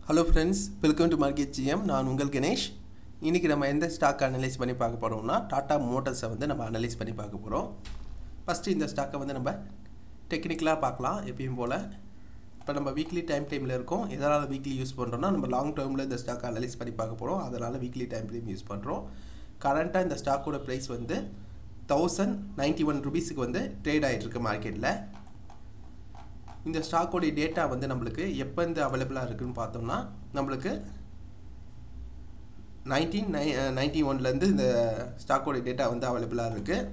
hello friends welcome to market GM நான் உங்கள் கணேஷ் இன்றைக்கி நம்ம எந்த ஸ்டாக் அனலைஸ் பண்ணி பார்க்க போகிறோம்னா டாடா மோட்டர்ஸை வந்து நம்ம அனலைஸ் பண்ணி பார்க்க போகிறோம் ஃபஸ்ட்டு இந்த ஸ்டாக்கை வந்து நம்ம டெக்னிக்கலாக பார்க்கலாம் எப்பயும் போல் இப்போ நம்ம வீக்லி டைம் டைமில் இருக்கோம் எதனால் வீக்லி யூஸ் பண்ணுறோம்னா நம்ம லாங் டேர்மில் இந்த ஸ்டாக் அனலைஸ் பண்ணி பார்க்க போகிறோம் அதனால் வீக்லி டைம் டைம் யூஸ் பண்ணுறோம் கரண்ட்டாக இந்த ஸ்டாக்கோட ப்ரைஸ் வந்து தௌசண்ட் நைன்ட்டி ஒன் ருபீஸுக்கு வந்து ட்ரேட் ஆகிட்டுருக்கு மார்க்கெட்டில் இந்த ஸ்டாக்கோடைய டேட்டா வந்து நம்மளுக்கு எப்போ இந்த அவைலபிளாக இருக்குதுன்னு பார்த்தோம்னா நம்மளுக்கு நைன்டீன் நை நைன்டி ஒன்லேருந்து இந்த ஸ்டாக்கோடைய டேட்டா வந்து அவைலபிளாக இருக்குது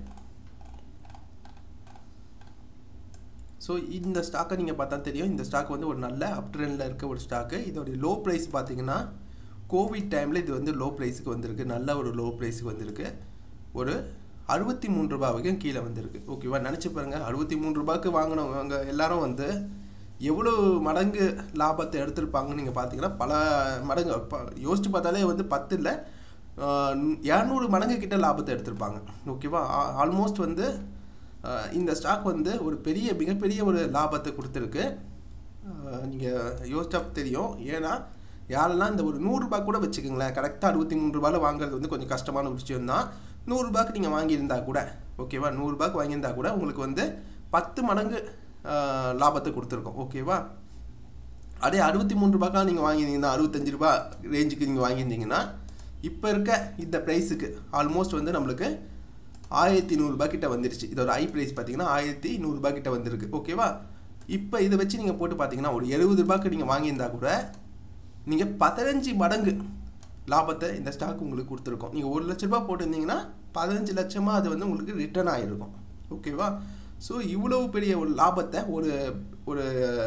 ஸோ இந்த ஸ்டாக்கை நீங்கள் பார்த்தா தெரியும் இந்த ஸ்டாக் வந்து ஒரு நல்ல அப் ட்ரெண்டில் இருக்க ஒரு ஸ்டாக்கு இதோடைய லோ ப்ரைஸ் பார்த்தீங்கன்னா கோவிட் டைமில் இது வந்து லோ ப்ரைஸுக்கு வந்திருக்கு நல்ல ஒரு லோ ப்ரைஸுக்கு வந்திருக்கு ஒரு அறுபத்தி மூணு ரூபா வரைக்கும் கீழே வந்திருக்கு ஓகேவா நினச்சி பாருங்கள் அறுபத்தி மூணு ரூபாய்க்கு வாங்கினவங்க எல்லாரும் வந்து எவ்வளோ மடங்கு லாபத்தை எடுத்திருப்பாங்கன்னு நீங்கள் பார்த்தீங்கன்னா பல மடங்கு யோசிச்சு பார்த்தாலே வந்து பத்து இல்லை இரநூறு மடங்கு கிட்ட லாபத்தை எடுத்திருப்பாங்க ஓகேவா ஆல்மோஸ்ட் வந்து இந்த ஸ்டாக் வந்து ஒரு பெரிய மிகப்பெரிய ஒரு லாபத்தை கொடுத்துருக்கு நீங்கள் யோசிச்சா தெரியும் ஏன்னா யாரெல்லாம் இந்த ஒரு நூறுரூபா கூட வச்சுக்கோங்களேன் கரெக்டாக அறுபத்தி மூணு ரூபாயில் வாங்குறது வந்து கொஞ்சம் கஷ்டமான ஒரு விஷயம் தான் நூறுரூபாய்க்கு நீங்கள் வாங்கியிருந்தா கூட ஓகேவா நூறுரூபாய்க்கு வாங்கியிருந்தா கூட உங்களுக்கு வந்து பத்து மடங்கு லாபத்தை கொடுத்துருக்கோம் ஓகேவா அதே அறுபத்தி மூணு ரூபாய்க்காக நீங்கள் வாங்கியிருந்தீங்கன்னா அறுபத்தஞ்சு ரூபா ரேஞ்சுக்கு நீங்கள் வாங்கியிருந்தீங்கன்னா இப்போ இருக்க இந்த ப்ரைஸுக்கு ஆல்மோஸ்ட் வந்து நம்மளுக்கு ஆயிரத்தி நூறுரூபா கிட்ட வந்துருச்சு இதோட ஐ ப்ரைஸ் பார்த்தீங்கன்னா ஆயிரத்தி நூறுரூபா கிட்ட வந்திருக்கு ஓகேவா இப்போ இதை வச்சு நீங்கள் போட்டு பார்த்தீங்கன்னா ஒரு எழுபது ரூபாய்க்கு நீங்கள் வாங்கியிருந்தா கூட நீங்கள் பதினஞ்சு மடங்கு லாபத்தை இந்த ஸ்டாக் உங்களுக்கு கொடுத்துருக்கோம் நீங்கள் ஒரு லட்ச ரூபா போட்டிருந்தீங்கன்னா பதினஞ்சு லட்சமாக அது வந்து உங்களுக்கு ரிட்டர்ன் ஆகிருக்கும் ஓகேவா ஸோ இவ்வளவு பெரிய ஒரு லாபத்தை ஒரு ஒரு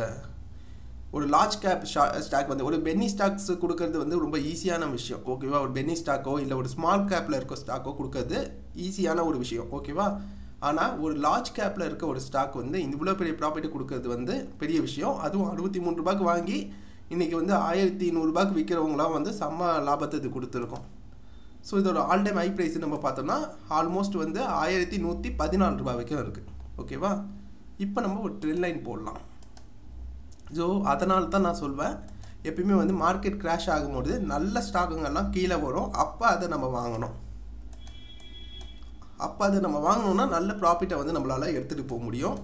ஒரு லார்ஜ் கேப் ஸ்டாக் வந்து ஒரு பென்னி ஸ்டாக்ஸ் கொடுக்கறது வந்து ரொம்ப ஈஸியான விஷயம் ஓகேவா ஒரு பென்னி ஸ்டாக்கோ இல்லை ஒரு ஸ்மால் கேப்பில் இருக்க ஸ்டாக்கோ கொடுக்கறது ஈஸியான ஒரு விஷயம் ஓகேவா ஆனால் ஒரு லார்ஜ் கேப்பில் இருக்க ஒரு ஸ்டாக் வந்து இவ்வளோ பெரிய ப்ராஃபிட் கொடுக்கறது வந்து பெரிய விஷயம் அதுவும் அறுபத்தி மூணு ரூபாய்க்கு வாங்கி இன்றைக்கி வந்து ஆயிரத்தி நூறுரூபாய்க்கு விற்கிறவங்களாம் வந்து செம்ம லாபத்தை இது கொடுத்துருக்கோம் ஸோ இதோட ஆல் டைம் ஹை ப்ரைஸ் நம்ம பார்த்தோம்னா ஆல்மோஸ்ட் வந்து ஆயிரத்தி நூற்றி பதினாலு ரூபாய் வரைக்கும் இருக்குது ஓகேவா இப்போ நம்ம ஒரு ட்ரெண்ட் லைன் போடலாம் ஸோ அதனால தான் நான் சொல்வேன் எப்பயுமே வந்து மார்க்கெட் கிராஷ் ஆகும்போது நல்ல ஸ்டாக்குங்கெல்லாம் கீழே வரும் அப்போ அதை நம்ம வாங்கணும் அப்போ அதை நம்ம வாங்கணும்னா நல்ல ப்ராஃபிட்டை வந்து நம்மளால் எடுத்துகிட்டு போக முடியும்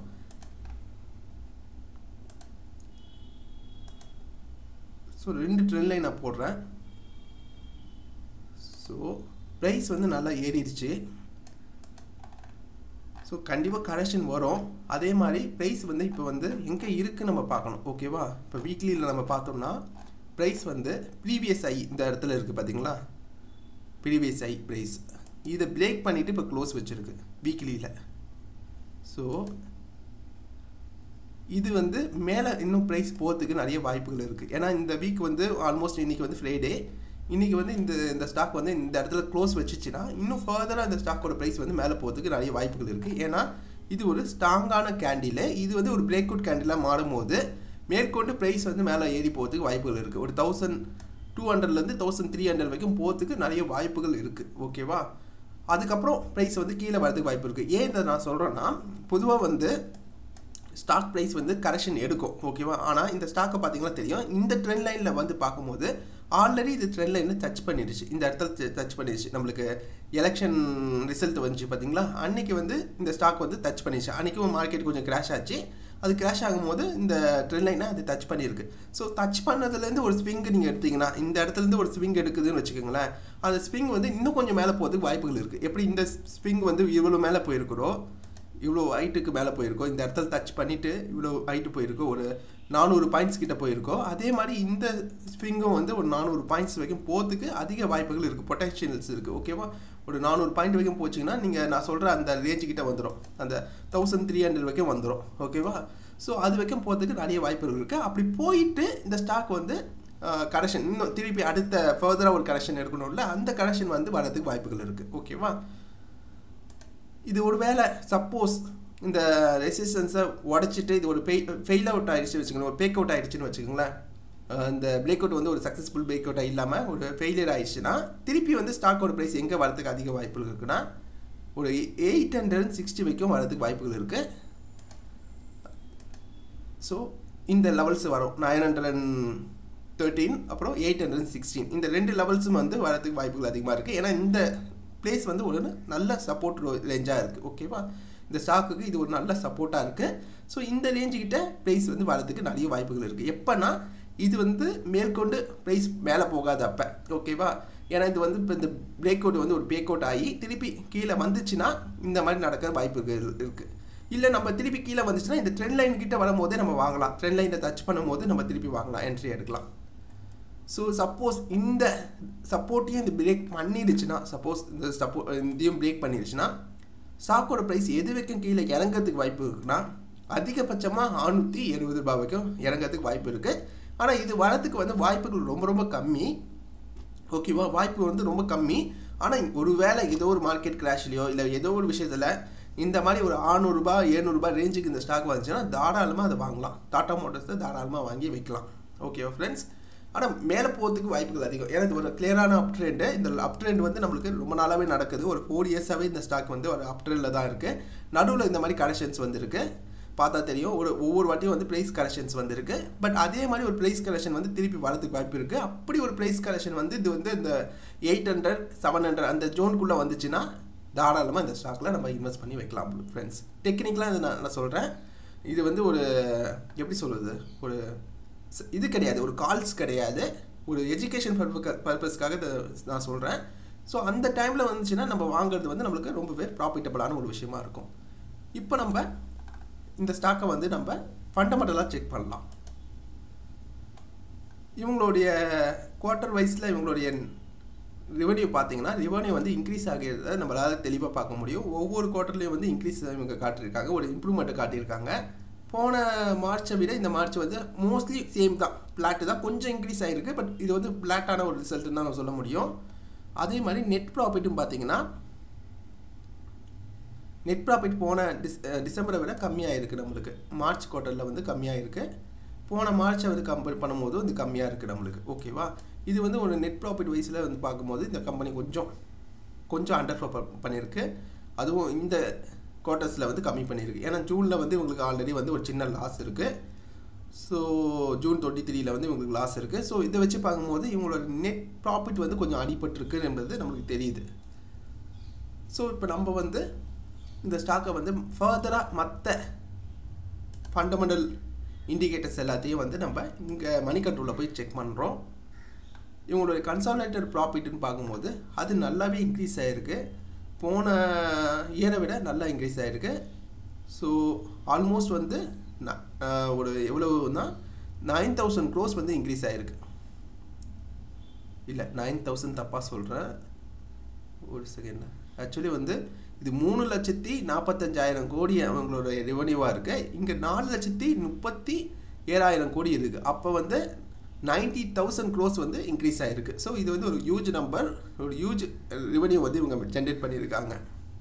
ஸோ ரெண்டு ட்ரெண்ட் லைன் நான் போடுறேன் ஸோ ப்ரைஸ் வந்து நல்லா ஏறிடுச்சு ஸோ கண்டிப்பாக கரெக்ஷன் வரும் அதே மாதிரி ப்ரைஸ் வந்து இப்போ வந்து எங்கே இருக்குன்னு நம்ம பார்க்கணும் ஓகேவா இப்போ வீக்லியில் நம்ம பார்த்தோம்னா ப்ரைஸ் வந்து ப்ரீவியஸ் ஐ இந்த இடத்துல இருக்குது பார்த்தீங்களா ப்ரீவியஸ் ஐ ப்ரைஸ் இதை பிரேக் பண்ணிவிட்டு இப்போ க்ளோஸ் வச்சுருக்கு வீக்லியில் ஸோ இது வந்து மேலே இன்னும் ப்ரைஸ் போகிறதுக்கு நிறைய வாய்ப்புகள் இருக்குது ஏன்னா இந்த வீக் வந்து ஆல்மோஸ்ட் இன்றைக்கி வந்து ஃப்ரைடே இன்றைக்கி வந்து இந்த இந்த ஸ்டாக் வந்து இந்த இடத்துல க்ளோஸ் வச்சுச்சுன்னா இன்னும் ஃபர்தராக இந்த ஸ்டாக்கோட ப்ரைஸ் வந்து மேலே போகிறதுக்கு நிறைய வாய்ப்புகள் இருக்குது ஏன்னா இது ஒரு ஸ்ட்ராங்கான கேண்டில் இது வந்து ஒரு பிரேக் அவுட் கேண்டிலாக மாறும் போது மேற்கொண்டு ப்ரைஸ் வந்து மேலே ஏறி போகிறதுக்கு வாய்ப்புகள் இருக்குது ஒரு தௌசண்ட் டூ ஹண்ட்ரட்லேருந்து தௌசண்ட் த்ரீ ஹண்ட்ரட் வரைக்கும் போகிறதுக்கு நிறைய வாய்ப்புகள் இருக்குது ஓகேவா அதுக்கப்புறம் ப்ரைஸ் வந்து கீழே வரதுக்கு வாய்ப்பு இருக்குது ஏன் இதை நான் சொல்கிறேன்னா பொதுவாக வந்து ஸ்டாக் ப்ரைஸ் வந்து கரெக்ஷன் எடுக்கும் ஓகேவா ஆனால் இந்த ஸ்டாக்கை பார்த்தீங்கன்னா தெரியும் இந்த ட்ரெண்ட் லைனில் வந்து பார்க்கும்போது ஆல்ரெடி இது ட்ரெண்ட் லைனில் டச் பண்ணிடுச்சு இந்த இடத்துல டச் பண்ணிடுச்சு நம்மளுக்கு எலெக்ஷன் ரிசல்ட் வந்துச்சு பார்த்தீங்களா அன்றைக்கி வந்து இந்த ஸ்டாக் வந்து டச் பண்ணிடுச்சு அன்றைக்கும் மார்க்கெட் கொஞ்சம் கிராஷ் ஆச்சு அது கிராஷ் ஆகும்போது இந்த ட்ரெண்ட் லைனை அது டச் பண்ணியிருக்கு ஸோ டச் பண்ணதுலேருந்து ஒரு ஸ்விங் நீங்கள் எடுத்தீங்கன்னா இந்த இடத்துலேருந்து ஒரு ஸ்விங் எடுக்குதுன்னு வச்சுக்கோங்களேன் அந்த ஸ்விங் வந்து இன்னும் கொஞ்சம் மேலே போகிறதுக்கு வாய்ப்புகள் இருக்குது எப்படி இந்த ஸ்விங் வந்து இவ்வளோ மேலே போயிருக்கிறோ இவ்வளோ ஹைட்டுக்கு மேலே போயிருக்கோ இந்த இடத்துல டச் பண்ணிவிட்டு இவ்வளோ ஹைட்டு போயிருக்கோ ஒரு நானூறு பாயிண்ட்ஸ் கிட்ட போயிருக்கோ அதே மாதிரி இந்த ஸ்ப்ரிங்கும் வந்து ஒரு நானூறு பாயிண்ட்ஸ் வரைக்கும் போகிறதுக்கு அதிக வாய்ப்புகள் இருக்குது பொட்டன்ஷியல்ஸ் இருக்குது ஓகேவா ஒரு நானூறு பாயிண்ட் வரைக்கும் போச்சிங்கன்னா நீங்கள் நான் சொல்கிற அந்த ரேஞ்சு கிட்ட வந்துடும் அந்த தௌசண்ட் த்ரீ ஹண்ட்ரட் வரைக்கும் வந்துடும் ஓகேவா ஸோ அது வரைக்கும் போகிறதுக்கு நிறைய வாய்ப்புகள் இருக்குது அப்படி போயிட்டு இந்த ஸ்டாக் வந்து கரெக்ஷன் இன்னும் திருப்பி அடுத்த ஃபர்தராக ஒரு கரெக்ஷன் எடுக்கணும்ல அந்த கரெக்ஷன் வந்து வரதுக்கு வாய்ப்புகள் இருக்குது ஓகேவா இது ஒரு வேளை சப்போஸ் இந்த ரெசிஸ்டன்ஸை உடச்சிட்டு இது ஒரு பெய் ஃபெயில் அவுட் ஆகிடுச்சு வச்சுக்கோங்க ஒரு பேக் அவுட் ஆகிடுச்சுன்னு வச்சுக்கோங்களேன் இந்த பிரேக் அவுட் வந்து ஒரு சக்ஸஸ்ஃபுல் பிரேக் அவுட் இல்லாமல் ஒரு ஃபெயிலியர் ஆயிடுச்சுன்னா திருப்பி வந்து ஸ்டாக்கோட ப்ரைஸ் எங்கே வரதுக்கு அதிக வாய்ப்புகள் இருக்குன்னா ஒரு எயிட் ஹண்ட்ரட் சிக்ஸ்டி வரைக்கும் வரதுக்கு வாய்ப்புகள் இருக்குது ஸோ இந்த லெவல்ஸ் வரும் நைன் ஹண்ட்ரட் அண்ட் தேர்ட்டீன் அப்புறம் எயிட் ஹண்ட்ரட் சிக்ஸ்டீன் இந்த ரெண்டு லெவல்ஸும் வந்து வரதுக்கு வாய்ப்புகள் அதிகமாக இருக்குது ஏன்னா இந்த பிளேஸ் வந்து ஒரு நல்ல சப்போர்ட் ரேஞ்சாக இருக்குது ஓகேவா இந்த ஸ்டாக்குக்கு இது ஒரு நல்ல சப்போர்ட்டாக இருக்குது ஸோ இந்த ரேஞ்சுக்கிட்ட ப்ரைஸ் வந்து வரதுக்கு நிறைய வாய்ப்புகள் இருக்குது எப்போனா இது வந்து மேற்கொண்டு ப்ரைஸ் மேலே போகாது அப்போ ஓகேவா ஏன்னா இது வந்து இப்போ இந்த பிரேக் அவுட் வந்து ஒரு பிரேக் அவுட் ஆகி திருப்பி கீழே வந்துச்சுன்னா இந்த மாதிரி நடக்க வாய்ப்புகள் இருக்குது இல்லை நம்ம திருப்பி கீழே வந்துச்சுன்னா இந்த ட்ரெண்ட் லைன் கிட்ட வரும்போதே நம்ம வாங்கலாம் ட்ரெண்ட் லைனை டச் பண்ணும்போது நம்ம திருப்பி வாங்கலாம் என்ட்ரி எடுக்கலாம் ஸோ சப்போஸ் இந்த சப்போர்ட்டையும் இந்த பிரேக் பண்ணிடுச்சுன்னா சப்போஸ் இந்த சப்போ இதையும் பிரேக் பண்ணிடுச்சுன்னா ஸ்டாக்கோட ப்ரைஸ் எது வரைக்கும் கீழே இறங்கிறதுக்கு வாய்ப்பு இருக்குன்னா அதிகபட்சமாக நானூற்றி எழுபது ரூபாய் வரைக்கும் இறங்கிறதுக்கு வாய்ப்பு இருக்குது ஆனால் இது வரதுக்கு வந்து வாய்ப்புகள் ரொம்ப ரொம்ப கம்மி ஓகேவா வாய்ப்பு வந்து ரொம்ப கம்மி ஆனால் ஒரு வேளை ஏதோ ஒரு மார்க்கெட் கிராஷ்லையோ இல்லை ஏதோ ஒரு விஷயத்தில் இந்த மாதிரி ஒரு ஆறுநூறுபா ஏழ்நூறுபா ரேஞ்சுக்கு இந்த ஸ்டாக் வந்துச்சுன்னா தாராளமாக அதை வாங்கலாம் டாடா மோட்டர்ஸை தாராளமாக வாங்கி வைக்கலாம் ஓகேவா ஃப்ரெண்ட்ஸ் ஆனால் மேலே போகிறதுக்கு வாய்ப்புகள் அதிகம் ஏன்னா இது ஒரு கிளியரான அப் ட்ரெண்டு இந்த அப் ட்ரெண்ட் வந்து நம்மளுக்கு ரொம்ப நாளாகவே நடக்குது ஒரு ஃபோர் இயர்ஸாகவே இந்த ஸ்டாக் வந்து ஒரு அப் ட்ரெண்டில் தான் இருக்குது நடுவில் இந்த மாதிரி கரெக்ஷன்ஸ் வந்துருக்கு பார்த்தா தெரியும் ஒரு ஒவ்வொரு வாட்டியும் வந்து ப்ரைஸ் கரெக்ஷன்ஸ் வந்திருக்கு பட் அதே மாதிரி ஒரு ப்ரைஸ் கரெக்ஷன் வந்து திருப்பி வரதுக்கு வாய்ப்பு இருக்குது அப்படி ஒரு ப்ரைஸ் கரெக்ஷன் வந்து இது வந்து இந்த எயிட் ஹண்ட்ரட் செவன் ஹண்ட்ரட் அந்த ஜோனுக்குள்ளே வந்துச்சுன்னா தாராளமாக இந்த ஸ்டாக்கில் நம்ம இன்வெஸ்ட் பண்ணி வைக்கலாம் ஃப்ரெண்ட்ஸ் டெக்னிக்கலாக இது நான் நான் சொல்கிறேன் இது வந்து ஒரு எப்படி சொல்கிறது ஒரு இது கிடையாது ஒரு கால்ஸ் கிடையாது ஒரு எஜுகேஷன் பர்பஸ்க்காக இதை நான் சொல்கிறேன் ஸோ அந்த டைமில் வந்துச்சுன்னா நம்ம வாங்குறது வந்து நம்மளுக்கு ரொம்பவே ப்ராஃபிட்டபிளான ஒரு விஷயமா இருக்கும் இப்போ நம்ம இந்த ஸ்டாக்கை வந்து நம்ம ஃபண்டமெண்டலாக செக் பண்ணலாம் இவங்களுடைய குவார்ட்டர் வைஸில் இவங்களுடைய ரெவன்யூ பார்த்தீங்கன்னா ரெவன்யூ வந்து இன்க்ரீஸ் ஆகிறத நம்மளால் தெளிவாக பார்க்க முடியும் ஒவ்வொரு குவார்ட்டர்லேயும் வந்து இன்க்ரீஸ் இவங்க காட்டியிருக்காங்க ஒரு இம்ப்ரூவ்மெண்ட்டை காட்டியிருக்காங்க போன மார்ச்சை விட இந்த மார்ச் வந்து மோஸ்ட்லி சேம் தான் பிளாட்டு தான் கொஞ்சம் இன்க்ரீஸ் ஆகிருக்கு பட் இது வந்து பிளாட்டான ஒரு ரிசல்ட்டுன்னு தான் நம்ம சொல்ல முடியும் அதே மாதிரி நெட் ப்ராஃபிட்டும் பார்த்தீங்கன்னா நெட் ப்ராஃபிட் போன டிஸ் டிசம்பரை விட கம்மியாக இருக்குது நம்மளுக்கு மார்ச் குவார்ட்டரில் வந்து கம்மியாக இருக்குது போன மார்ச்சை வந்து கம்பேர் பண்ணும்போது வந்து கம்மியாக இருக்குது நம்மளுக்கு ஓகேவா இது வந்து ஒரு நெட் ப்ராஃபிட் வைஸில் வந்து பார்க்கும்போது இந்த கம்பெனி கொஞ்சம் கொஞ்சம் அண்டர் பண்ணியிருக்கு அதுவும் இந்த குவார்ட்டர்ஸில் வந்து கம்மி பண்ணியிருக்கு ஏன்னா ஜூனில் வந்து இவங்களுக்கு ஆல்ரெடி வந்து ஒரு சின்ன லாஸ் இருக்குது ஸோ ஜூன் டுவெண்ட்டி த்ரீல வந்து இவங்களுக்கு லாஸ் இருக்குது ஸோ இதை வச்சு பார்க்கும்போது இவங்களோட நெட் ப்ராஃபிட் வந்து கொஞ்சம் அடிபட்டிருக்கு என்பது நம்மளுக்கு தெரியுது ஸோ இப்போ நம்ம வந்து இந்த ஸ்டாக்கை வந்து ஃபர்தராக மற்ற ஃபண்டமெண்டல் இண்டிகேட்டர்ஸ் எல்லாத்தையும் வந்து நம்ம இங்கே மணி கண்ட்ரோலில் போய் செக் பண்ணுறோம் இவங்களுடைய கன்சாலேட்டட் ப்ராஃபிட்னு பார்க்கும்போது அது நல்லாவே இன்க்ரீஸ் ஆகிருக்கு போன இயரை விட நல்லா இன்க்ரீஸ் ஆகிருக்கு ஸோ ஆல்மோஸ்ட் வந்து ஒரு எவ்வளவுனா நைன் தௌசண்ட் க்ரோஸ் வந்து இன்க்ரீஸ் ஆகிருக்கு இல்லை நைன் தௌசண்ட் தப்பாக சொல்கிறேன் ஒரு செகண்ட் ஆக்சுவலி வந்து இது மூணு லட்சத்தி நாற்பத்தஞ்சாயிரம் கோடி அவங்களோட ரெவன்யூவாக இருக்குது இங்கே நாலு லட்சத்தி முப்பத்தி ஏழாயிரம் கோடி இருக்குது அப்போ வந்து நைன்டி தௌசண்ட் க்ரோஸ் வந்து இன்க்ரீஸ் ஆகிருக்கு ஸோ இது வந்து ஒரு ஹியூஜ் நம்பர் ஒரு ஹியூஜ் ரெவன்யூ வந்து இவங்க ஜென்ரேட் பண்ணியிருக்காங்க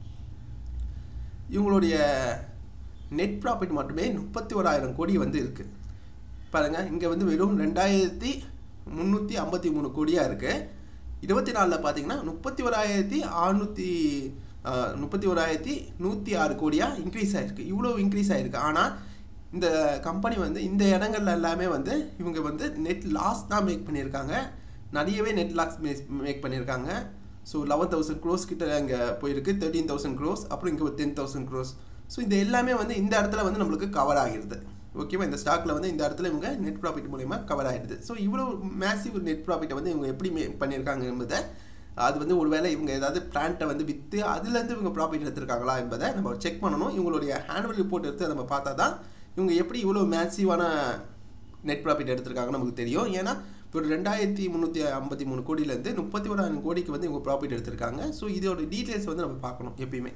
இவங்களுடைய நெட் ப்ராஃபிட் மட்டுமே முப்பத்தி ஓராயிரம் கோடி வந்து இருக்குது பாருங்கள் இங்கே வந்து வெறும் ரெண்டாயிரத்தி முந்நூற்றி ஐம்பத்தி மூணு கோடியாக இருக்குது இருபத்தி நாலில் பார்த்தீங்கன்னா முப்பத்தி ஓராயிரத்தி அறுநூற்றி முப்பத்தி ஓராயிரத்தி நூற்றி ஆறு கோடியாக இன்க்ரீஸ் ஆகிருக்கு இவ்வளோ இன்க்ரீஸ் ஆகிருக்கு ஆனால் இந்த கம்பெனி வந்து இந்த இடங்கள்ல எல்லாமே வந்து இவங்க வந்து நெட் லாஸ் தான் மேக் பண்ணியிருக்காங்க நிறையவே நெட் லாஸ் மேக் பண்ணியிருக்காங்க ஸோ லெவன் தௌசண்ட் க்ரோஸ் கிட்ட இங்கே போயிருக்கு தேர்ட்டீன் தௌசண்ட் க்ரோஸ் அப்புறம் இங்கே ஒரு டென் தௌசண்ட் க்ரோஸ் ஸோ இது எல்லாமே வந்து இந்த இடத்துல வந்து நம்மளுக்கு கவர் ஆகிடுது ஓகேவா இந்த ஸ்டாக்கில் வந்து இந்த இடத்துல இவங்க நெட் ப்ராஃபிட் மூலயமா கவர் ஆகிடுது ஸோ இவ்வளோ மேசிவ் நெட் ப்ராஃபிட்டை வந்து இவங்க எப்படி மே பண்ணியிருக்காங்க என்பதை அது வந்து ஒருவேளை இவங்க ஏதாவது பிளான்ட்டை வந்து விற்று அதுலேருந்து இவங்க ப்ராஃபிட் எடுத்திருக்காங்களா என்பதை நம்ம செக் பண்ணணும் இவங்களுடைய ஹேண்டுவல் ரிப்போர்ட் எடுத்து நம்ம பார்த்தா தான் இவங்க எப்படி இவ்வளோ மேசிவான நெட் ப்ராஃபிட் எடுத்திருக்காங்கன்னு நமக்கு தெரியும் ஏன்னா ஒரு ரெண்டாயிரத்தி முந்நூற்றி ஐம்பத்தி மூணு கோடியிலேருந்து முப்பத்தி ஓராயிரம் கோடிக்கு வந்து இவங்க ப்ராஃபிட் எடுத்திருக்காங்க ஸோ இதோட டீட்டெயில்ஸ் வந்து நம்ம பார்க்கணும் எப்பயுமே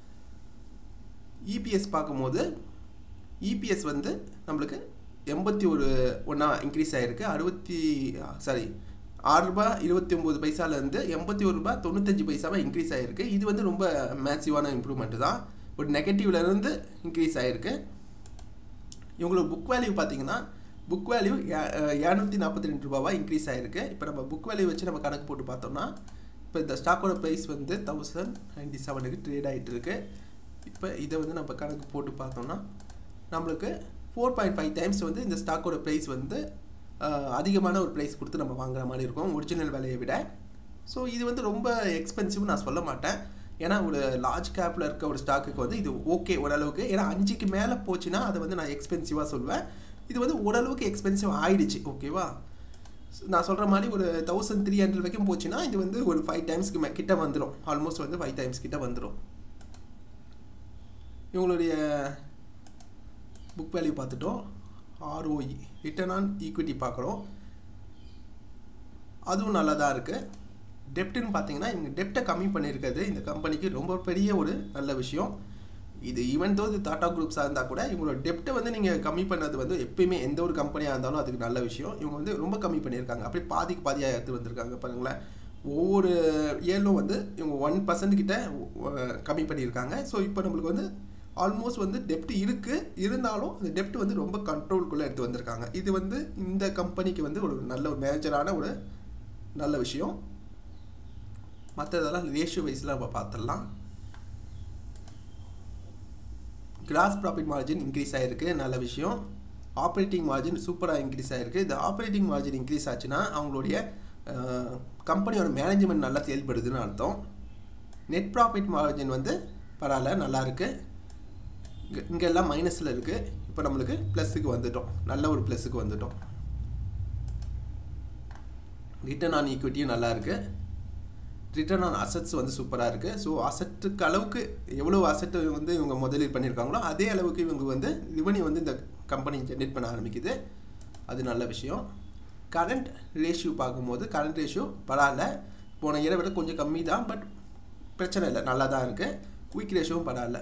இபிஎஸ் பார்க்கும்போது இபிஎஸ் வந்து நம்மளுக்கு எண்பத்தி ஒரு ஒன்றா இன்க்ரீஸ் ஆகிருக்கு அறுபத்தி சாரி ஆறு ரூபாய் இருபத்தி ஒம்பது பைசாலேருந்து எண்பத்தி ஒரு ரூபாய் தொண்ணூத்தஞ்சு பைசாவாக இன்க்ரீஸ் ஆகிருக்கு இது வந்து ரொம்ப மேசிவான இம்ப்ரூவ்மெண்ட்டு தான் ஒரு நெகட்டிவ்லேருந்து இன்க்ரீஸ் ஆகிருக்கு இவங்களோட புக் வேல்யூ பார்த்தீங்கன்னா புக் வேல்யூ இரநூத்தி நாற்பத்தி ரெண்டு ரூபாவாக இன்க்ரீஸ் ஆகிருக்கு இப்போ நம்ம புக் வேல்யூ வச்சு நம்ம கணக்கு போட்டு பார்த்தோம்னா இப்போ இந்த ஸ்டாக்கோட ப்ரைஸ் வந்து தௌசண்ட் நைன்டி செவனுக்கு ட்ரேட் ஆகிட்டு இருக்கு இப்போ இதை வந்து நம்ம கணக்கு போட்டு பார்த்தோம்னா நம்மளுக்கு ஃபோர் பாயிண்ட் ஃபைவ் டைம்ஸ் வந்து இந்த ஸ்டாக்கோட ப்ரைஸ் வந்து அதிகமான ஒரு ப்ரைஸ் கொடுத்து நம்ம வாங்குற மாதிரி இருக்கும் ஒரிஜினல் விலையை விட ஸோ இது வந்து ரொம்ப எக்ஸ்பென்சிவ் நான் சொல்ல மாட்டேன் ஏன்னா ஒரு லார்ஜ் கேப்பில் இருக்க ஒரு ஸ்டாக்குக்கு வந்து இது ஓகே ஓரளவுக்கு ஏன்னா அஞ்சுக்கு மேலே போச்சுன்னா அதை வந்து நான் எக்ஸ்பென்சிவாக சொல்லுவேன் இது வந்து ஓரளவுக்கு எக்ஸ்பென்சிவ் ஆயிடுச்சு ஓகேவா நான் சொல்கிற மாதிரி ஒரு தௌசண்ட் த்ரீ ஹண்ட்ரட் வரைக்கும் போச்சுன்னா இது வந்து ஒரு ஃபைவ் டைம்ஸ்க்கு மே கிட்ட வந்துடும் ஆல்மோஸ்ட் வந்து ஃபைவ் டைம்ஸ் கிட்ட வந்துடும் இவங்களுடைய புக் வேல்யூ பார்த்துட்டோம் ஆர்ஓஇ ரிட்டர்ன் ஆன் ஈக்விட்டி பார்க்குறோம் அதுவும் நல்லா தான் இருக்குது டெப்ட்டுன்னு பார்த்தீங்கன்னா இவங்க டெப்டை கம்மி பண்ணியிருக்கிறது இந்த கம்பெனிக்கு ரொம்ப பெரிய ஒரு நல்ல விஷயம் இது ஈவன் தோ இது டாடா குரூப்ஸாக இருந்தால் கூட இவங்களோட டெப்ட்டை வந்து நீங்கள் கம்மி பண்ணது வந்து எப்பயுமே எந்த ஒரு கம்பெனியாக இருந்தாலும் அதுக்கு நல்ல விஷயம் இவங்க வந்து ரொம்ப கம்மி பண்ணியிருக்காங்க அப்படி பாதிக்கு பாதியாக எடுத்து வந்திருக்காங்க பாருங்களேன் ஒவ்வொரு இயர்லும் வந்து இவங்க ஒன் பர்சன்ட் கிட்ட கம்மி பண்ணியிருக்காங்க ஸோ இப்போ நம்மளுக்கு வந்து ஆல்மோஸ்ட் வந்து டெப்ட் இருக்குது இருந்தாலும் அந்த டெப்ட் வந்து ரொம்ப கண்ட்ரோல்குள்ளே எடுத்து வந்திருக்காங்க இது வந்து இந்த கம்பெனிக்கு வந்து ஒரு நல்ல ஒரு மேஜரான ஒரு நல்ல விஷயம் மற்றதெல்லாம் ரேஷியோ வைஸில் நம்ம பார்த்துடலாம் கிராஸ் ப்ராஃபிட் மார்ஜின் இன்க்ரீஸ் ஆகிருக்கு நல்ல விஷயம் ஆப்ரேட்டிங் மார்ஜின் சூப்பராக இன்க்ரீஸ் ஆகிருக்கு இந்த ஆப்ரேட்டிங் மார்ஜின் இன்க்ரீஸ் ஆச்சுன்னா அவங்களுடைய கம்பெனியோட மேனேஜ்மெண்ட் நல்லா செயல்படுதுன்னு அர்த்தம் நெட் ப்ராஃபிட் மார்ஜின் வந்து பரவாயில்ல நல்லா இருக்குது இங்கே இங்கெல்லாம் மைனஸில் இருக்குது இப்போ நம்மளுக்கு ப்ளஸுக்கு வந்துட்டோம் நல்ல ஒரு ப்ளஸுக்கு வந்துட்டோம் ரிட்டர்ன் ஆன் ஈக்விட்டியும் நல்லா இருக்குது ரிட்டர்ன் ஆன் அசட்ஸ் வந்து சூப்பராக இருக்குது ஸோ அசட்டுக்கு அளவுக்கு எவ்வளோ அசட்டு வந்து இவங்க முதலீடு பண்ணியிருக்காங்களோ அதே அளவுக்கு இவங்க வந்து ரிவன்யூ வந்து இந்த கம்பெனி ஜென்ரேட் பண்ண ஆரம்பிக்குது அது நல்ல விஷயம் கரண்ட் ரேஷியோ பார்க்கும்போது கரண்ட் ரேஷியோ பரவாயில்ல போன இயரை விட கொஞ்சம் கம்மி தான் பட் பிரச்சனை இல்லை நல்லா தான் இருக்குது குயிக் ரேஷியோவும் பரவாயில்ல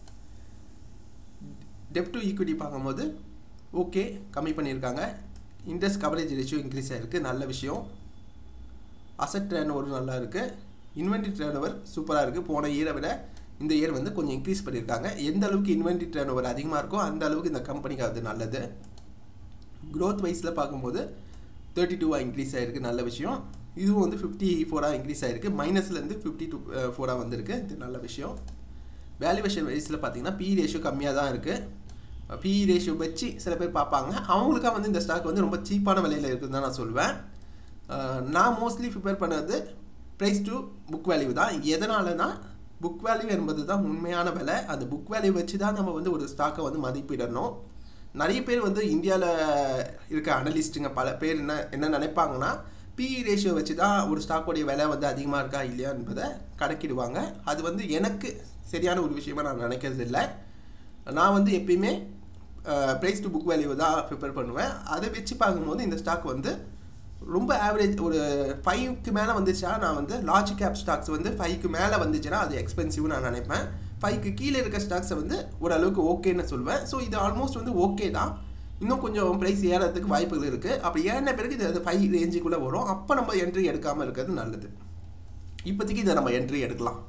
டெப் டு ஈக்விட்டி பார்க்கும்போது ஓகே கம்மி பண்ணியிருக்காங்க இன்ட்ரெஸ்ட் கவரேஜ் ரேஷியோ இன்க்ரீஸ் ஆகிருக்கு நல்ல விஷயம் அசட் டேர்ன் ஓவர் நல்லா இருக்குது இன்வென்ட்ரி டேர்ன் ஓவர் சூப்பராக இருக்குது போன இயரை விட இந்த இயர் வந்து கொஞ்சம் இன்க்ரீஸ் பண்ணியிருக்காங்க எந்த அளவுக்கு இன்வென்ட்ரி டேர்ன் ஓவர் அதிகமாக இருக்கோ அந்த அளவுக்கு இந்த கம்பெனிக்கு அது நல்லது க்ரோத் வைஸில் பார்க்கும்போது தேர்ட்டி டூவாக இன்க்ரீஸ் ஆகிருக்கு நல்ல விஷயம் இதுவும் வந்து ஃபிஃப்டி ஃபோராக இன்க்ரீஸ் ஆகிருக்கு மைனஸ்லேருந்து ஃபிஃப்டி டூ ஃபோராக வந்திருக்கு இது நல்ல விஷயம் வேல்யூவேஷன் வைஸில் பார்த்தீங்கன்னா பி ரேஷியோ கம்மியாக தான் இருக்குது பி ரேஷியோ வச்சு சில பேர் பார்ப்பாங்க அவங்களுக்காக வந்து இந்த ஸ்டாக் வந்து ரொம்ப சீப்பான விலையில் இருக்குதுன்னு தான் நான் சொல்வேன் நான் மோஸ்ட்லி ப்ரிப்பேர் பண்ணது ப்ரைஸ் டு புக் வேல்யூ தான் எதனாலனா புக் வேல்யூ என்பது தான் உண்மையான விலை அந்த புக் வேல்யூ வச்சு தான் நம்ம வந்து ஒரு ஸ்டாக்கை வந்து மதிப்பிடணும் நிறைய பேர் வந்து இந்தியாவில் இருக்க அனலிஸ்ட்டுங்க பல பேர் என்ன என்ன நினைப்பாங்கன்னா பிஇ ரேஷியோ வச்சு தான் ஒரு ஸ்டாக்கோடைய விலை வந்து அதிகமாக இருக்கா இல்லையா என்பதை கணக்கிடுவாங்க அது வந்து எனக்கு சரியான ஒரு விஷயமா நான் நினைக்கிறது இல்லை நான் வந்து எப்பயுமே ப்ரைஸ் டு புக் வேல்யூ தான் ப்ரிப்பேர் பண்ணுவேன் அதை வச்சு பார்க்கும்போது இந்த ஸ்டாக் வந்து ரொம்ப ஆவரேஜ் ஒரு ஃபைவ்க்கு மேலே வந்துச்சுன்னா நான் வந்து லார்ஜ் கேப் ஸ்டாக்ஸ் வந்து ஃபைவ்க்கு மேலே வந்துச்சுன்னா அது எக்ஸ்பென்சிவ்னு நான் நினைப்பேன் ஃபைவ்க்கு கீழே இருக்க ஸ்டாக்ஸை வந்து ஓரளவுக்கு ஓகேன்னு சொல்லுவேன் ஸோ இது ஆல்மோஸ்ட் வந்து ஓகே தான் இன்னும் கொஞ்சம் ப்ரைஸ் ஏறதுக்கு வாய்ப்புகள் இருக்குது அப்படி ஏறின பிறகு இது அது ஃபைவ் ரேஞ்சுக்குள்ளே வரும் அப்போ நம்ம என்ட்ரி எடுக்காமல் இருக்கிறது நல்லது இப்போதைக்கு இதை நம்ம என்ட்ரி எடுக்கலாம்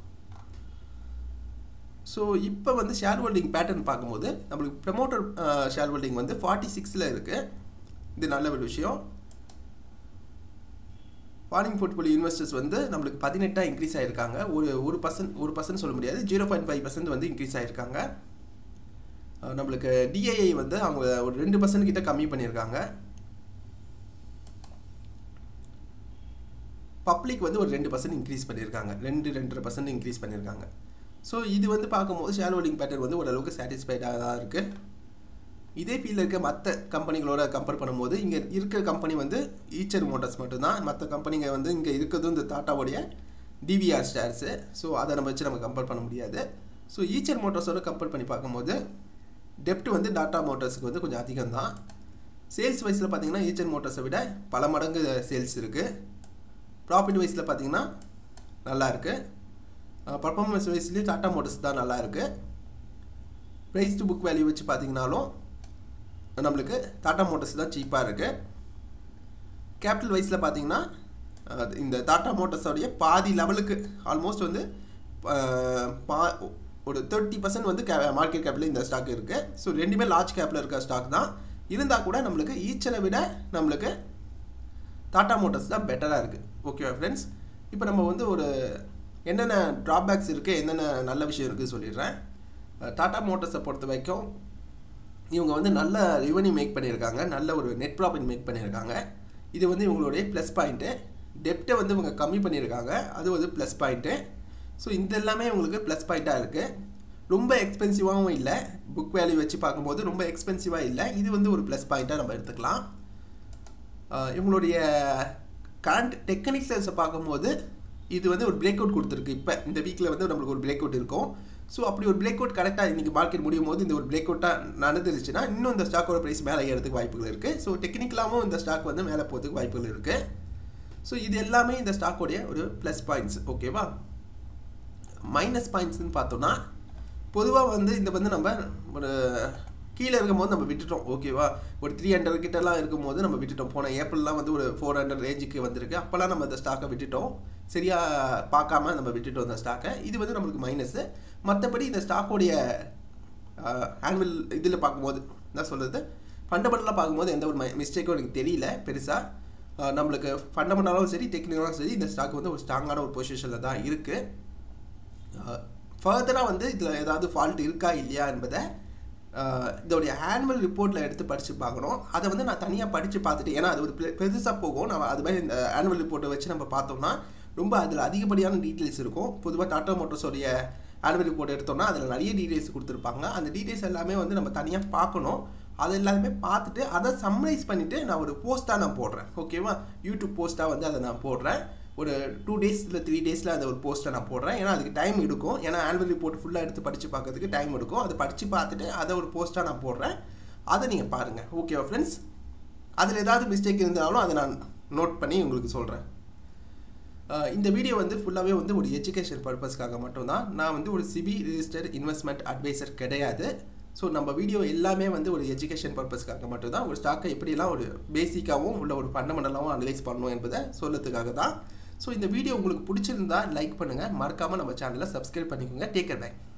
ஸோ இப்போ வந்து ஷேர் ஹோல்டிங் பேட்டர்ன் பார்க்கும்போது நம்மளுக்கு ப்ரமோட்டர் ஷேர் ஹோல்டிங் வந்து ஃபார்ட்டி சிக்ஸில் இருக்குது இது நல்ல ஒரு விஷயம் ஃபாரின் போர்ட்ஃபோலியோ இன்வெஸ்டர்ஸ் வந்து நம்மளுக்கு பதினெட்டாக இன்க்ரீஸ் ஆகிருக்காங்க ஒரு ஒரு பர்சன்ட் ஒரு பர்சன்ட் சொல்ல முடியாது ஜீரோ பாயிண்ட் ஃபைவ் பர்சன்ட் வந்து இன்க்ரீஸ் ஆகிருக்காங்க நம்மளுக்கு டிஐஐ வந்து அவங்க ஒரு ரெண்டு பர்சன்ட் கிட்ட கம்மி பண்ணியிருக்காங்க பப்ளிக் வந்து ஒரு ரெண்டு பர்சன்ட் இன்க்ரீஸ் பண்ணியிருக்காங்க ரெண்டு ரெண்டரை பர்சன்ட் இன்க்ரீஸ் பண்ணியிருக்காங்க ஸோ இது வந்து பார்க்கும்போது ஷேர் ஹோல்டிங் பேட்டர்ன் வந்து ஓரளவுக்கு சாட்டிஸ்ஃபைடாக தான் இருக்குது இதே ஃபீல்டில் இருக்க மற்ற கம்பெனிகளோட கம்பேர் பண்ணும்போது இங்கே இருக்கிற கம்பெனி வந்து ஈச்சர் மோட்டர்ஸ் மட்டும்தான் மற்ற கம்பெனிங்க வந்து இங்கே இருக்கிறதும் இந்த டாட்டாவுடைய டிவிஆர் ஷேர்ஸு ஸோ அதை நம்ம வச்சு நம்ம கம்பேர் பண்ண முடியாது ஸோ ஈச்சர் மோட்டர்ஸோட கம்பேர் பண்ணி பார்க்கும்போது டெப்ட் வந்து டாட்டா மோட்டர்ஸுக்கு வந்து கொஞ்சம் அதிகம் தான் சேல்ஸ் வைஸில் பார்த்தீங்கன்னா ஈச்சர் மோட்டர்ஸை விட பல மடங்கு சேல்ஸ் இருக்குது ப்ராஃபிட் வைஸில் பார்த்தீங்கன்னா நல்லா இருக்குது பர்ஃபார்மன்ஸ் வைஸ்லேயும் டாட்டா மோட்டர்ஸ் தான் நல்லா இருக்குது ப்ரைஸ் டு புக் வேல்யூ வச்சு பார்த்தீங்கனாலும் நம்மளுக்கு டாட்டா மோட்டர்ஸ் தான் சீப்பாக இருக்குது கேபிட்டல் வைஸில் பார்த்தீங்கன்னா இந்த டாட்டா மோட்டர்ஸோடைய பாதி லெவலுக்கு ஆல்மோஸ்ட் வந்து பா ஒரு தேர்ட்டி பர்சன்ட் வந்து கே மார்க்கெட் கேப்பில் இந்த ஸ்டாக் இருக்குது ஸோ ரெண்டுமே லார்ஜ் கேப்பில் இருக்க ஸ்டாக் தான் இருந்தால் கூட நம்மளுக்கு ஈச்சனை விட நம்மளுக்கு டாட்டா மோட்டர்ஸ் தான் பெட்டராக இருக்குது ஓகேவா ஃப்ரெண்ட்ஸ் இப்போ நம்ம வந்து ஒரு என்னென்ன ட்ராபேக்ஸ் இருக்குது என்னென்ன நல்ல விஷயம் இருக்குது சொல்லிடுறேன் டாட்டா மோட்டர்ஸை பொறுத்த வரைக்கும் இவங்க வந்து நல்ல ரெவன்யூ மேக் பண்ணியிருக்காங்க நல்ல ஒரு நெட் ப்ராஃபிட் மேக் பண்ணியிருக்காங்க இது வந்து இவங்களுடைய ப்ளஸ் பாயிண்ட்டு டெப்ட்டை வந்து இவங்க கம்மி பண்ணியிருக்காங்க அது வந்து ப்ளஸ் பாயிண்ட்டு ஸோ இந்த எல்லாமே உங்களுக்கு ப்ளஸ் பாயிண்ட்டாக இருக்குது ரொம்ப எக்ஸ்பென்சிவாகவும் இல்லை புக் வேல்யூ வச்சு பார்க்கும்போது ரொம்ப எக்ஸ்பென்சிவாக இல்லை இது வந்து ஒரு ப்ளஸ் பாயிண்ட்டாக நம்ம எடுத்துக்கலாம் ஆஹ் இவங்களுடைய கரண்ட் டெக்னிக்ஸை பார்க்கும்போது இது வந்து ஒரு பிரேக் அவுட் கொடுத்துருக்கு இப்போ இந்த வீக்கில் வந்து நம்மளுக்கு ஒரு பிரேக் அவுட் இருக்கும் ஸோ அப்படி ஒரு பிரேக் அவுட் கரெக்டாக இன்றைக்கி மார்க்கெட் முடியும் போது இந்த ஒரு பிரேக் அவுட்டாக நடந்துருச்சுன்னா இன்னும் இந்த ஸ்டாக்கோட ப்ரைஸ் மேலே ஏறதுக்கு வாய்ப்புகள் இருக்குது ஸோ டெக்னிக்கலாகவும் இந்த ஸ்டாக் வந்து மேலே போகிறதுக்கு வாய்ப்புகள் இருக்குது ஸோ இது எல்லாமே இந்த ஸ்டாக்கோடைய ஒரு ப்ளஸ் பாயிண்ட்ஸ் ஓகேவா மைனஸ் பாயிண்ட்ஸ்னு பார்த்தோன்னா பொதுவாக வந்து இந்த வந்து நம்ம ஒரு கீழே இருக்கும்போது நம்ம விட்டுட்டோம் ஓகேவா ஒரு த்ரீ ஹண்ட்ரட் கிட்டலாம் இருக்கும்போது நம்ம விட்டுட்டோம் போன ஏப்ரல்லாம் வந்து ஒரு ஃபோர் ஹண்ட்ரட் ரேஞ்சுக்கு வந்திருக்கு அப்போல்லாம் நம்ம இந்த ஸ்டாக்கை விட்டுட்டோம் சரியாக பார்க்காம நம்ம விட்டுட்டோம் இந்த ஸ்டாக்கை இது வந்து நம்மளுக்கு மைனஸு மற்றபடி இந்த ஸ்டாக்கோடைய ஆனுவல் இதில் பார்க்கும்போது என்ன சொல்கிறது ஃபண்டமெண்டலாக பார்க்கும்போது எந்த ஒரு மிஸ்டேக்கும் எனக்கு தெரியல பெருசாக நம்மளுக்கு ஃபண்டமெண்டலாகவும் சரி டெக்னிக்கலாகவும் சரி இந்த ஸ்டாக் வந்து ஒரு ஸ்ட்ராங்கான ஒரு பொசிஷனில் தான் இருக்குது ஃபர்தராக வந்து இதில் ஏதாவது ஃபால்ட் இருக்கா இல்லையா என்பதை ஆஹ் இதோடைய ஆனுவல் ரிப்போர்ட்டில் எடுத்து படித்து பார்க்கணும் அதை வந்து நான் தனியாக படித்து பார்த்துட்டு ஏன்னா அது ஒரு பெருசாக போகும் நம்ம அது மாதிரி இந்த ஆனுவல் ரிப்போர்ட்டை வச்சு நம்ம பார்த்தோம்னா ரொம்ப அதில் அதிகப்படியான டீட்டெயில்ஸ் இருக்கும் பொதுவாக டாட்டா மோட்டர்ஸோடைய ஆனுவல் ரிப்போர்ட் எடுத்தோம்னா அதில் நிறைய டீட்டெயில்ஸ் கொடுத்துருப்பாங்க அந்த டீட்டெயில்ஸ் எல்லாமே வந்து நம்ம தனியாக பார்க்கணும் அது எல்லாமே பார்த்துட்டு அதை சம்மரைஸ் பண்ணிவிட்டு நான் ஒரு போஸ்ட்டாக நான் போடுறேன் ஓகேவா யூடியூப் போஸ்ட்டாக வந்து அதை நான் போடுறேன் ஒரு டூ டேஸ் இல்லை த்ரீ டேஸில் அந்த ஒரு போஸ்ட்டை நான் போடுறேன் ஏன்னா அதுக்கு டைம் எடுக்கும் ஏன்னா ஆனுவல் ரிப்போர்ட் ஃபுல்லாக எடுத்து படித்து பார்க்கறதுக்கு டைம் எடுக்கும் அதை படித்து பார்த்துட்டு அதை ஒரு போஸ்ட்டாக நான் போடுறேன் அதை நீங்கள் பாருங்கள் ஓகேவா ஃப்ரெண்ட்ஸ் அதில் ஏதாவது மிஸ்டேக் இருந்தாலும் அதை நான் நோட் பண்ணி உங்களுக்கு சொல்கிறேன் இந்த வீடியோ வந்து ஃபுல்லாகவே வந்து ஒரு எஜுகேஷன் பர்பஸ்க்காக மட்டும்தான் நான் வந்து ஒரு சிபி ரிஜிஸ்டர் இன்வெஸ்ட்மெண்ட் அட்வைசர் கிடையாது ஸோ நம்ம வீடியோ எல்லாமே வந்து ஒரு எஜுகேஷன் பர்பஸ்க்காக மட்டும்தான் ஒரு ஸ்டாக்கை எப்படியெல்லாம் ஒரு பேசிக்காகவும் உள்ள ஒரு ஃபண்டமெண்டலாகவும் அனலைஸ் பண்ணணும் என்பதை சொல்லத்துக்காக தான் ஸோ இந்த வீடியோ உங்களுக்கு பிடிச்சிருந்தா லைக் பண்ணுங்கள் மறக்காமல் நம்ம சேனலை சப்ஸ்கிரைப் பண்ணிக்கோங்க டேக்கர் பேக்